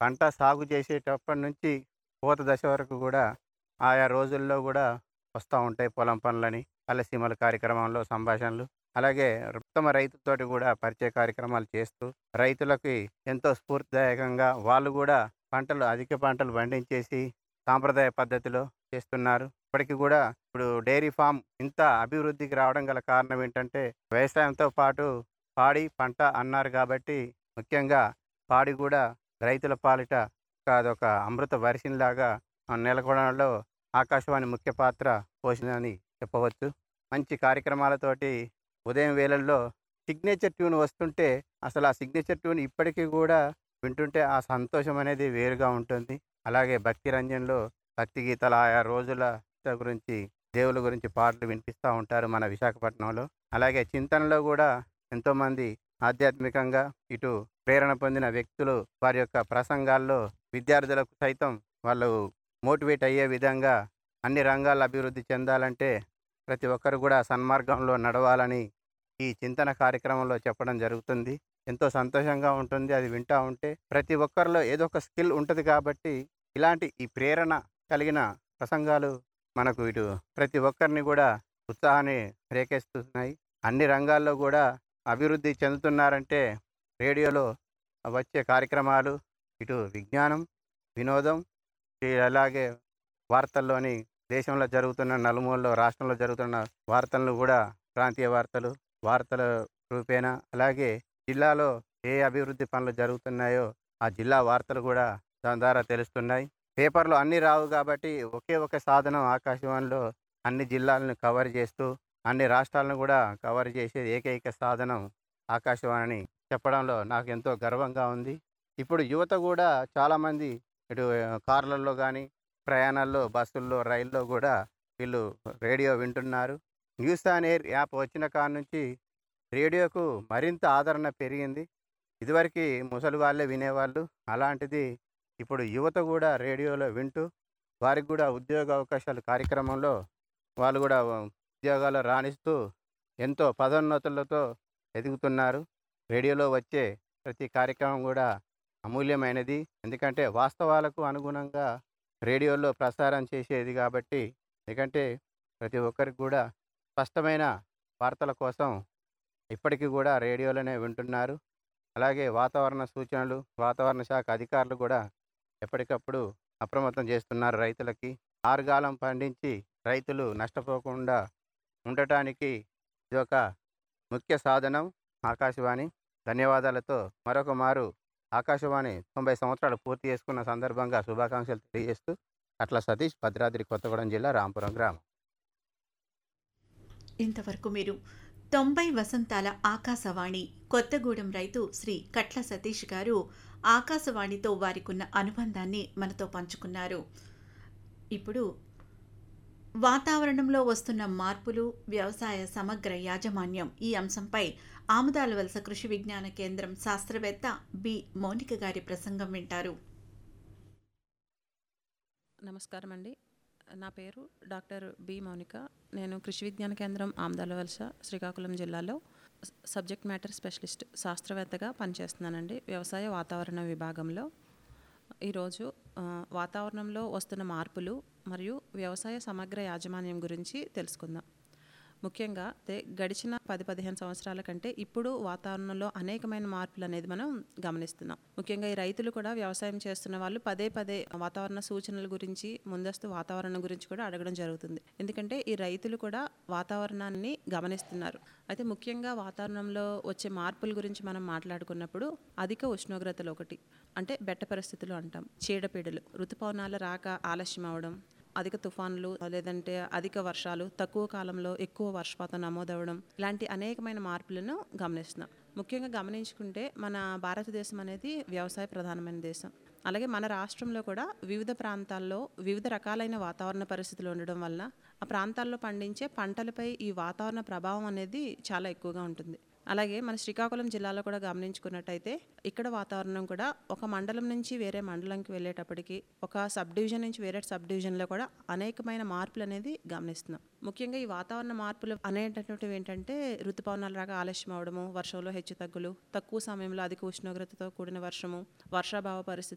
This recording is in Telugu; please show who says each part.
Speaker 1: పంట సాగు చేసేటప్పటి నుంచి కోత దశ వరకు కూడా ఆయా రోజుల్లో కూడా వస్తూ ఉంటాయి పొలం పనులని పల్లెసీమల కార్యక్రమంలో సంభాషణలు అలాగే ఉత్తమ రైతుతోటి కూడా పరిచయ కార్యక్రమాలు చేస్తూ రైతులకి ఎంతో స్ఫూర్తిదాయకంగా వాళ్ళు కూడా పంటలు అధిక పంటలు పండించేసి సాంప్రదాయ పద్ధతిలో చేస్తున్నారు ఇప్పటికి కూడా ఇప్పుడు డైరీ ఫామ్ ఇంత అభివృద్ధికి రావడం గల కారణం ఏంటంటే వ్యవసాయంతో పాటు పాడి పంట అన్నారు కాబట్టి ముఖ్యంగా పాడి కూడా రైతుల పాలిట ఒక- అదొక అమృత వర్షంలాగా నెలకొనడంలో ఆకాశవాణి ముఖ్య పాత్ర పోషిందని చెప్పవచ్చు మంచి కార్యక్రమాలతోటి ఉదయం వేళల్లో సిగ్నేచర్ ట్యూన్ వస్తుంటే అసలు ఆ సిగ్నేచర్ ట్యూన్ ఇప్పటికీ కూడా వింటుంటే ఆ సంతోషం అనేది వేరుగా ఉంటుంది అలాగే భక్తి రంజన్లో భక్తి గీతాలు ఆయా రోజుల గురించి దేవుల గురించి పాటలు వినిపిస్తూ ఉంటారు మన విశాఖపట్నంలో అలాగే చింతనలో కూడా ఎంతోమంది ఆధ్యాత్మికంగా ఇటు ప్రేరణ పొందిన వ్యక్తులు వారి యొక్క ప్రసంగాల్లో విద్యార్థులకు సైతం వాళ్ళు మోటివేట్ అయ్యే విధంగా అన్ని రంగాల్లో అభివృద్ధి చెందాలంటే ప్రతి ఒక్కరు కూడా సన్మార్గంలో నడవాలని ఈ చింతన కార్యక్రమంలో చెప్పడం జరుగుతుంది ఎంతో సంతోషంగా ఉంటుంది అది వింటూ ఉంటే ప్రతి ఒక్కరిలో ఏదో ఒక స్కిల్ ఉంటుంది కాబట్టి ఇలాంటి ఈ ప్రేరణ కలిగిన ప్రసంగాలు మనకు ఇటు ప్రతి ఒక్కరిని కూడా ఉత్సాహాన్ని రేకెస్తున్నాయి అన్ని రంగాల్లో కూడా అభివృద్ధి చెందుతున్నారంటే రేడియోలో వచ్చే కార్యక్రమాలు ఇటు విజ్ఞానం వినోదం ఈ అలాగే వార్తల్లోని దేశంలో జరుగుతున్న నలుమూలలో రాష్ట్రంలో జరుగుతున్న వార్తలను కూడా ప్రాంతీయ వార్తలు వార్తల రూపేణ అలాగే జిల్లాలో ఏ అభివృద్ధి పనులు జరుగుతున్నాయో ఆ జిల్లా వార్తలు కూడా దాని ద్వారా తెలుస్తున్నాయి పేపర్లో అన్నీ రావు కాబట్టి ఒకే ఒక సాధనం ఆకాశవాణిలో అన్ని జిల్లాలను కవర్ చేస్తూ అన్ని రాష్ట్రాలను కూడా కవర్ చేసే ఏకైక సాధనం ఆకాశవాణిని చెప్పడంలో నాకు ఎంతో గర్వంగా ఉంది ఇప్పుడు యువత కూడా చాలామంది ఇటు ఆ, కార్లలో కానీ ప్రయాణాల్లో బస్సుల్లో రైల్లో కూడా వీళ్ళు రేడియో వింటున్నారు న్యూస్ ఆన్ ఎయిర్ యాప్ వచ్చిన కాడ నుంచి రేడియోకు మరింత ఆదరణ పెరిగింది ఇదివరకు ముసలి వాళ్ళే వినేవాళ్ళు అలాంటిది ఇప్పుడు యువత కూడా రేడియోలో వింటూ వారికి కూడా ఉద్యోగ అవకాశాలు కార్యక్రమంలో వాళ్ళు కూడా ఉద్యోగాలు రాణిస్తూ ఎంతో పదోన్నతులతో ఎదుగుతున్నారు రేడియోలో వచ్చే ప్రతి కార్యక్రమం కూడా అమూల్యమైనది ఎందుకంటే వాస్తవాలకు అనుగుణంగా రేడియోలో ప్రసారం చేసేది కాబట్టి ఎందుకంటే ప్రతి ఒక్కరికి కూడా స్పష్టమైన వార్తల కోసం ఇప్పటికీ కూడా రేడియోలోనే వింటున్నారు అలాగే వాతావరణ సూచనలు వాతావరణ శాఖ అధికారులు కూడా ఎప్పటికప్పుడు అప్రమత్తం చేస్తున్నారు రైతులకి ఆరుగాలం పండించి రైతులు నష్టపోకుండా ఉండటానికి ఇది ఒక ముఖ్య సాధనం ఆకాశవాణి ధన్యవాదాలతో మరొక మారు ఆకాశవాణి తొంభై సంవత్సరాలు పూర్తి చేసుకున్న సందర్భంగా శుభాకాంక్షలు తెలియజేస్తూ అట్ల సతీష్ భద్రాద్రి కొత్తగూడెం జిల్లా రాంపురం గ్రామం
Speaker 2: ఇంతవరకు మీరు తొంభై వసంతాల ఆకాశవాణి కొత్తగూడెం రైతు శ్రీ కట్ల సతీష్ గారు ఆకాశవాణితో వారికున్న అనుబంధాన్ని మనతో పంచుకున్నారు ఇప్పుడు వాతావరణంలో వస్తున్న మార్పులు వ్యవసాయ సమగ్ర యాజమాన్యం ఈ అంశంపై ఆముదాల వలస కృషి విజ్ఞాన కేంద్రం శాస్త్రవేత్త బి మౌనిక గారి ప్రసంగం వింటారు
Speaker 3: నమస్కారం అండి నా పేరు డాక్టర్ బి మౌనిక నేను కృషి విజ్ఞాన కేంద్రం ఆమదాల వలస శ్రీకాకుళం జిల్లాలో స- సబ్జెక్ట్ మ్యాటర్ స్పెషలిస్ట్ శాస్త్రవేత్తగా పనిచేస్తున్నానండి వ్యవసాయ వాతావరణ విభాగంలో ఈరోజు ఆ, వాతావరణంలో వస్తున్న మార్పులు మరియు వ్యవసాయ సమగ్ర యాజమాన్యం గురించి తెలుసుకుందాం ముఖ్యంగా తే- గడిచిన పది పదిహేను సంవత్సరాల కంటే ఇప్పుడు వాతావరణంలో అనేకమైన మార్పులు అనేది మనం గమనిస్తున్నాం ముఖ్యంగా ఈ రైతులు కూడా వ్యవసాయం చేస్తున్న వాళ్ళు పదే పదే వాతావరణ సూచనల గురించి ముందస్తు వాతావరణం గురించి కూడా అడగడం జరుగుతుంది ఎందుకంటే ఈ రైతులు కూడా వాతావరణాన్ని గమనిస్తున్నారు అయితే ముఖ్యంగా వాతావరణంలో వచ్చే మార్పుల గురించి మనం మాట్లాడుకున్నప్పుడు అధిక ఉష్ణోగ్రతలు ఒకటి అంటే బెట్ట పరిస్థితులు అంటాం చీడపీడలు ఋతుపవనాల రాక ఆలస్యం అవడం అధిక తుఫాన్లు లేదంటే అధిక వర్షాలు తక్కువ కాలంలో ఎక్కువ వర్షపాతం నమోదవడం ఇలాంటి అనేకమైన మార్పులను గమనిస్తున్నాం ముఖ్యంగా గమనించుకుంటే మన భారతదేశం అనేది వ్యవసాయ ప్రధానమైన దేశం అలాగే మన రాష్ట్రంలో కూడా వివిధ ప్రాంతాల్లో వివిధ రకాలైన వాతావరణ పరిస్థితులు ఉండడం వల్ల ఆ ప్రాంతాల్లో పండించే పంటలపై ఈ వాతావరణ ప్రభావం అనేది చాలా ఎక్కువగా ఉంటుంది అలాగే మన శ్రీకాకుళం జిల్లాలో కూడా గమనించుకున్నట్టయితే ఇక్కడ వాతావరణం కూడా ఒక మండలం నుంచి వేరే మండలంకి వెళ్ళేటప్పటికి ఒక సబ్ డివిజన్ నుంచి వేరే సబ్ డివిజన్లో కూడా అనేకమైన మార్పులు అనేది గమనిస్తున్నాం ముఖ్యంగా ఈ వాతావరణ మార్పులు అనేటటువంటివి ఏంటంటే ఋతుపవనాల రాగా ఆలస్యం అవడము వర్షంలో హెచ్చు తగ్గులు తక్కువ సమయంలో అధిక ఉష్ణోగ్రతతో కూడిన వర్షము వర్షాభావ పరిస్థితులు